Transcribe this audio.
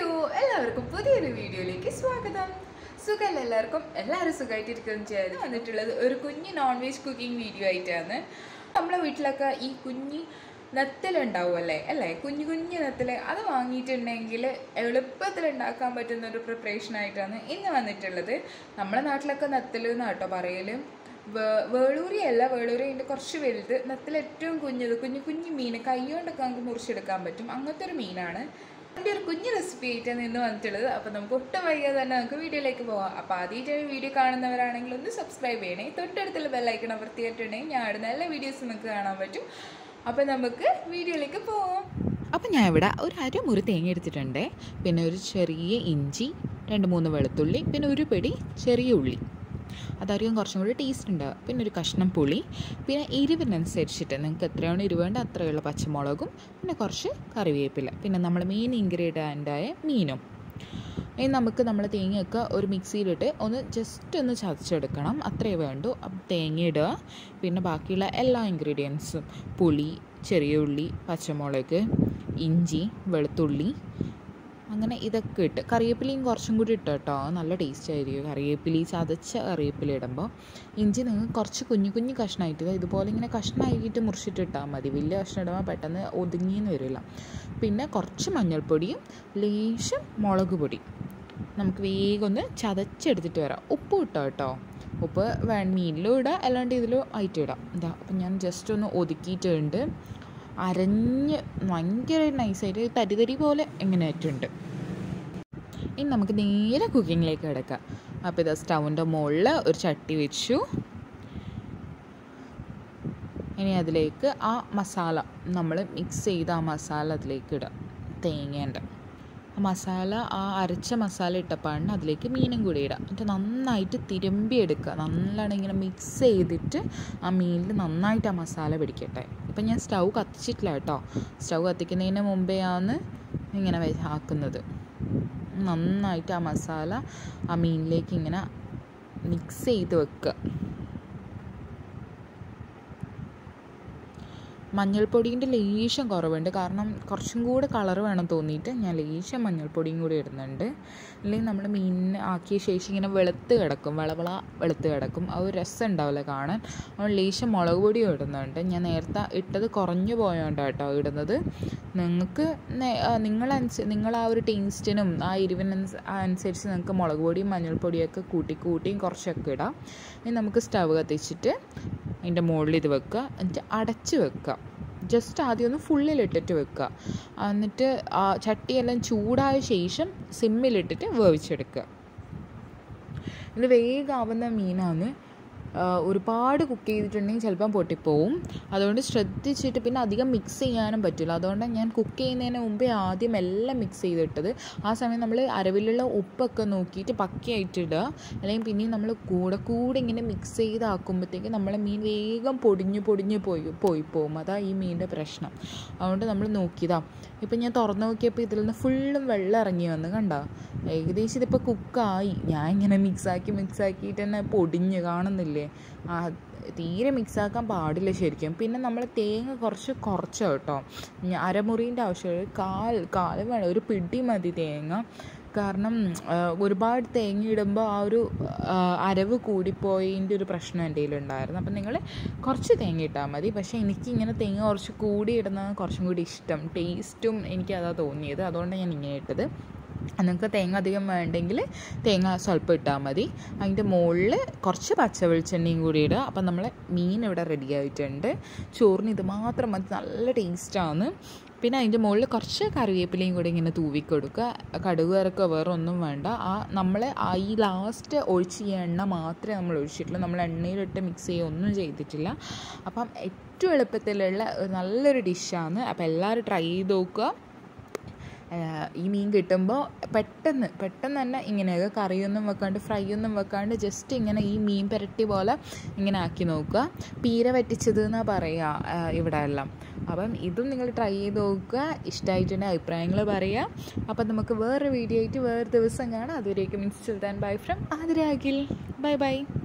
എല്ലാവർക്കും പുതിയൊരു വീഡിയോയിലേക്ക് സ്വാഗതം സുഖമല്ല എല്ലാവർക്കും എല്ലാവരും സുഖമായിട്ടിരിക്കുകയും ചെയ്യാൻ വന്നിട്ടുള്ളത് ഒരു കുഞ്ഞ് നോൺ വെജ് കുക്കിംഗ് വീഡിയോ ആയിട്ടാണ് നമ്മളെ വീട്ടിലൊക്കെ ഈ കുഞ്ഞ് നെത്തലുണ്ടാവുമല്ലേ അല്ലേ കുഞ്ഞു കുഞ്ഞു നെത്തല് അത് വാങ്ങിയിട്ടുണ്ടെങ്കിൽ എളുപ്പത്തിൽ ഉണ്ടാക്കാൻ പറ്റുന്ന ഒരു പ്രിപ്പറേഷൻ ആയിട്ടാണ് ഇന്ന് വന്നിട്ടുള്ളത് നമ്മുടെ നാട്ടിലൊക്കെ നെത്തല് എന്നാട്ടോ പറയല് വേ- വേളൂരി അല്ല വേളൂരി അതിൻ്റെ കുറച്ച് വലുത് നെത്തിൽ ഏറ്റവും കുഞ്ഞത് കുഞ്ഞു കുഞ്ഞു മീൻ കൈ കൊണ്ടൊക്കെ നമുക്ക് മുറിച്ചെടുക്കാൻ പറ്റും അങ്ങനത്തെ ഒരു മീനാണ് അതിൻ്റെ ഒരു കുഞ്ഞു റെസിപ്പി ആയിട്ടാണ് ഇന്ന് വന്നിട്ടുള്ളത് അപ്പോൾ നമുക്ക് ഒട്ടും വൈകാതെ തന്നെ നമുക്ക് വീഡിയോയിലേക്ക് പോവാം അപ്പോൾ ആദ്യമായിട്ട് വീഡിയോ കാണുന്നവരാണെങ്കിൽ ഒന്ന് സബ്സ്ക്രൈബ് ചെയ്യണേ തൊട്ടടുത്തുള്ള ബെല്ലൈക്കൺ അമർത്തിയിട്ടുണ്ടെങ്കിൽ ഞാൻ ഇടുന്ന എല്ലാ വീഡിയോസും നിങ്ങൾക്ക് കാണാൻ പറ്റും അപ്പോൾ നമുക്ക് വീഡിയോയിലേക്ക് പോവാം അപ്പം ഞാൻ ഇവിടെ ഒരു അരമുറി തേങ്ങ എടുത്തിട്ടുണ്ട് പിന്നെ ഒരു ചെറിയ ഇഞ്ചി രണ്ട് മൂന്ന് വെളുത്തുള്ളി പിന്നെ ഒരു പിടി ചെറിയ ഉള്ളി അതായിരിക്കും കുറച്ചും കൂടി ടേസ്റ്റ് ഉണ്ടാവുക പിന്നെ ഒരു കഷ്ണം പുളി പിന്നെ എരിവിനനുസരിച്ചിട്ട് നിങ്ങൾക്ക് എത്രയാണ് എരിവ് വേണ്ട അത്രയുള്ള പച്ചമുളകും പിന്നെ കുറച്ച് കറിവേപ്പില പിന്നെ നമ്മൾ മെയിൻ ഇൻഗ്രീഡിയൻ്റായ മീനും ഇനി നമുക്ക് നമ്മൾ തേങ്ങയൊക്കെ ഒരു മിക്സിയിലിട്ട് ഒന്ന് ജസ്റ്റ് ഒന്ന് ചതച്ചെടുക്കണം അത്രയേ വേണ്ടൂ അപ്പം തേങ്ങ ഇടുക പിന്നെ ബാക്കിയുള്ള എല്ലാ ഇൻഗ്രീഡിയൻസും പുളി ചെറിയ ഉള്ളി പച്ചമുളക് ഇഞ്ചി വെളുത്തുള്ളി അങ്ങനെ ഇതൊക്കെ ഇട്ട് കറിവേപ്പിലയും കുറച്ചും കൂടി ഇട്ടോ കേട്ടോ നല്ല ടേസ്റ്റ് ആയിരിക്കും കറിവേപ്പിലി ചതച്ച കറിവേപ്പില ഇടുമ്പോൾ ഇഞ്ചി നിങ്ങൾ കുറച്ച് കുഞ്ഞു കുഞ്ഞു കഷ്ണമായിട്ട് ഇതുപോലെ ഇങ്ങനെ കഷ്ണമാക്കിയിട്ട് മുറിച്ചിട്ട് ഇട്ടാൽ മതി വലിയ കഷ്ണം ഇടുമ്പോൾ പെട്ടെന്ന് ഒതുങ്ങിയെന്ന് വരില്ല പിന്നെ കുറച്ച് മഞ്ഞൾപ്പൊടിയും ലേശം മുളക് പൊടി നമുക്ക് വേഗം ഒന്ന് ചതച്ചെടുത്തിട്ട് വരാം ഉപ്പ് ഇട്ടോ കേട്ടോ ഉപ്പ് വേ മീനിലും ഇടാം അല്ലാണ്ട് ഇതിലും ആയിട്ട് ഇടാം ഇതാ അപ്പം ഞാൻ ജസ്റ്റ് ഒന്ന് ഒതുക്കിയിട്ടുണ്ട് അരഞ്ഞ് ഭയങ്കര നൈസായിട്ട് തരി തരി പോലെ എങ്ങനെ ആയിട്ടുണ്ട് ഇനി നമുക്ക് നേരെ കുക്കിങ്ങിലേക്ക് കിടക്കാം അപ്പോൾ ഇതാ സ്റ്റൗവിൻ്റെ മുകളിൽ ഒരു ചട്ടി വെച്ചു ഇനി അതിലേക്ക് ആ മസാല നമ്മൾ മിക്സ് ചെയ്ത ആ മസാല അതിലേക്ക് ഇടാം തേങ്ങേൻ്റെ ആ മസാല ആ അരച്ച മസാല ഇട്ടപ്പോഴാണ് അതിലേക്ക് മീനും കൂടി ഇടാം എന്നിട്ട് നന്നായിട്ട് തിരുമ്പി എടുക്കുക നല്ലോണം ഇങ്ങനെ മിക്സ് ചെയ്തിട്ട് ആ മീനിൽ നന്നായിട്ട് ആ മസാല പിടിക്കട്ടെ ഇപ്പം ഞാൻ സ്റ്റൗ കത്തിച്ചിട്ടില്ല കേട്ടോ സ്റ്റൗ കത്തിക്കുന്നതിന് മുമ്പേ ആണ് ഇങ്ങനെ വെ- ആക്കുന്നത് നന്നായിട്ട് ആ മസാല ആ മീനിലേക്ക് ഇങ്ങനെ മിക്സ് ചെയ്ത് വെക്കുക മഞ്ഞൾപ്പൊടീൻ്റെ ലേശം കുറവുണ്ട് കാരണം കുറച്ചും കൂടെ കളർ വേണം തോന്നിയിട്ട് ഞാൻ ലേശം മഞ്ഞൾപ്പൊടിയും കൂടി ഇടുന്നുണ്ട് അല്ലെങ്കിൽ നമ്മൾ മീനിന് ആക്കിയ ശേഷം ഇങ്ങനെ വെളുത്ത് കിടക്കും വളവള വെളുത്ത് കിടക്കും ആ ഒരു രസം ഉണ്ടാവില്ല കാണാൻ അപ്പോൾ ലേശം മുളക് പൊടിയും ഇടുന്നുണ്ട് ഞാൻ നേരത്തെ ഇട്ടത് കുറഞ്ഞു പോയോണ്ടാണ് കേട്ടോ ഇടുന്നത് നിങ്ങൾക്ക് നിങ്ങളനുസ നിങ്ങൾ ആ ഒരു ടേസ്റ്റിനും ആ എരിവിനനുസ അനുസരിച്ച് നിങ്ങൾക്ക് മുളക് പൊടിയും മഞ്ഞൾപ്പൊടിയൊക്കെ കൂട്ടി കൂട്ടിയും കുറച്ചൊക്കെ ഇടാം ഇനി നമുക്ക് സ്റ്റവ് കത്തിച്ചിട്ട് അതിൻ്റെ മുകളിൽ ഇത് വെക്കുക എന്നിട്ട് അടച്ച് വെക്കുക ജസ്റ്റ് ആദ്യം ഒന്ന് ഫുള്ളിലിട്ടിട്ട് വെക്കുക എന്നിട്ട് ആ ചട്ടിയെല്ലാം ചൂടായ ശേഷം സിമ്മിലിട്ടിട്ട് വേവിച്ചെടുക്കുക ഇത് വേഗം ആവുന്ന മീനാണ് ആ, ഒരുപാട് കുക്ക് ചെയ്തിട്ടുണ്ടെങ്കിൽ ചിലപ്പം പൊട്ടിപ്പോവും അതുകൊണ്ട് ശ്രദ്ധിച്ചിട്ട് പിന്നെ അധികം മിക്സ് ചെയ്യാനും പറ്റില്ല അതുകൊണ്ടാണ് ഞാൻ കുക്ക് ചെയ്യുന്നതിന് മുമ്പേ ആദ്യം എല്ലാം മിക്സ് ചെയ്തിട്ടത് ആ സമയം നമ്മൾ അരവിലുള്ള ഉപ്പൊക്കെ നോക്കിയിട്ട് പക്കയായിട്ട് ഇടുക അല്ലെങ്കിൽ പിന്നെയും നമ്മൾ കൂടെ കൂടെ ഇങ്ങനെ മിക്സ് ചെയ്താക്കുമ്പോഴത്തേക്ക് നമ്മളെ മീൻ വേഗം പൊടിഞ്ഞു പൊടിഞ്ഞു പോയി പോയി പോകും അതാ ഈ മീനിൻ്റെ പ്രശ്നം അതുകൊണ്ട് നമ്മൾ നോക്കിയതാ ഇപ്പം ഞാൻ തുറന്നു നോക്കിയപ്പോൾ ഇതിൽ നിന്ന് ഫുള്ളും വെള്ളം ഇറങ്ങി വന്ന് കണ്ട ഏകദേശം ഇതിപ്പോൾ കുക്കായി ഞാൻ ഇങ്ങനെ മിക്സാക്കി മിക്സാക്കിയിട്ട് തന്നെ പൊടിഞ്ഞ് കാണുന്നില്ലേ ആ തീരെ മിക്സാക്കാൻ പാടില്ല ശരിക്കും പിന്നെ നമ്മൾ തേങ്ങ കുറച്ച് കുറച്ച് കേട്ടോ ഞ- അരമുറീൻ്റെ ആവശ്യമില്ല കാൽ കാൽ വേണം ഒരു പിടി മതി തേങ്ങ കാരണം ആ, ഒരുപാട് തേങ്ങ ഇടുമ്പോൾ ആ ഒരു ആ, അരവ് കൂടിപ്പോയതിൻ്റെ ഒരു പ്രശ്നം എൻ്റെ കയ്യിലുണ്ടായിരുന്നു അപ്പം നിങ്ങൾ കുറച്ച് തേങ്ങ ഇട്ടാൽ മതി പക്ഷേ എനിക്ക് ഇങ്ങനെ തേങ്ങ കുറച്ച് കൂടി ഇടുന്നതാണ് കുറച്ചും കൂടി ഇഷ്ടം ടേസ്റ്റും എനിക്ക് അതാ തോന്നിയത് അതുകൊണ്ടാണ് ഞാൻ ഇങ്ങനെ ഇട്ടത് നിങ്ങൾക്ക് തേങ്ങ അധികം വേണ്ടെങ്കിൽ തേങ്ങ സ്വല്പം ഇട്ടാൽ മതി അതിൻ്റെ മുകളിൽ കുറച്ച് പച്ച വെളിച്ചെണ്ണയും കൂടി ഇടുക അപ്പം നമ്മൾ മീൻ ഇവിടെ റെഡി ആയിട്ടുണ്ട് ചോറിന് ഇത് മാത്രം മതി നല്ല ടേസ്റ്റാണ് പിന്നെ അതിൻ്റെ മുകളിൽ കുറച്ച് കറിവേപ്പിലയും കൂടി ഇങ്ങനെ തൂവി കൊടുക്കുക കടുക് ഇറക്കുക വേറെ ഒന്നും വേണ്ട ആ നമ്മൾ ആ ഈ ലാസ്റ്റ് ഒഴിച്ച് ഈ എണ്ണ മാത്രമേ നമ്മൾ ഒഴിച്ചിട്ടുള്ളൂ നമ്മൾ എണ്ണയിലിട്ട് മിക്സ് ചെയ്യുക ഒന്നും ചെയ്തിട്ടില്ല അപ്പം ഏറ്റവും എളുപ്പത്തിലുള്ള ഒരു നല്ലൊരു ഡിഷാണ് അപ്പോൾ എല്ലാവരും ട്രൈ ചെയ്ത് നോക്കുക ആഹ് ഈ മീൻ കിട്ടുമ്പോൾ പെട്ടെന്ന് പെട്ടെന്ന് തന്നെ ഇങ്ങനെയൊക്കെ കറിയൊന്നും വെക്കാണ്ട് ഫ്രൈ ഒന്നും വെക്കാണ്ട് ജസ്റ്റ് ഇങ്ങനെ ഈ മീൻ പുരട്ടി പോലെ ഇങ്ങനെ ആക്കി നോക്കുക പീര വറ്റിച്ചത് എന്നാണ് പറയുക ആഹ് ഇവിടെ എല്ലാം അപ്പം ഇതും നിങ്ങൾ ട്രൈ ചെയ്ത് നോക്കുക ഇഷ്ടമായിട്ടുണ്ടെങ്കിൽ അഭിപ്രായങ്ങൾ പറയുക അപ്പം നമുക്ക് വേറൊരു വീഡിയോ ആയിട്ട് വേറെ ദിവസം കാണാം അതുവരേക്കും മിസ് സുൽത്താൻ ബൈ ഫ്രം ആതിരാഗിൽ ബൈ ബൈ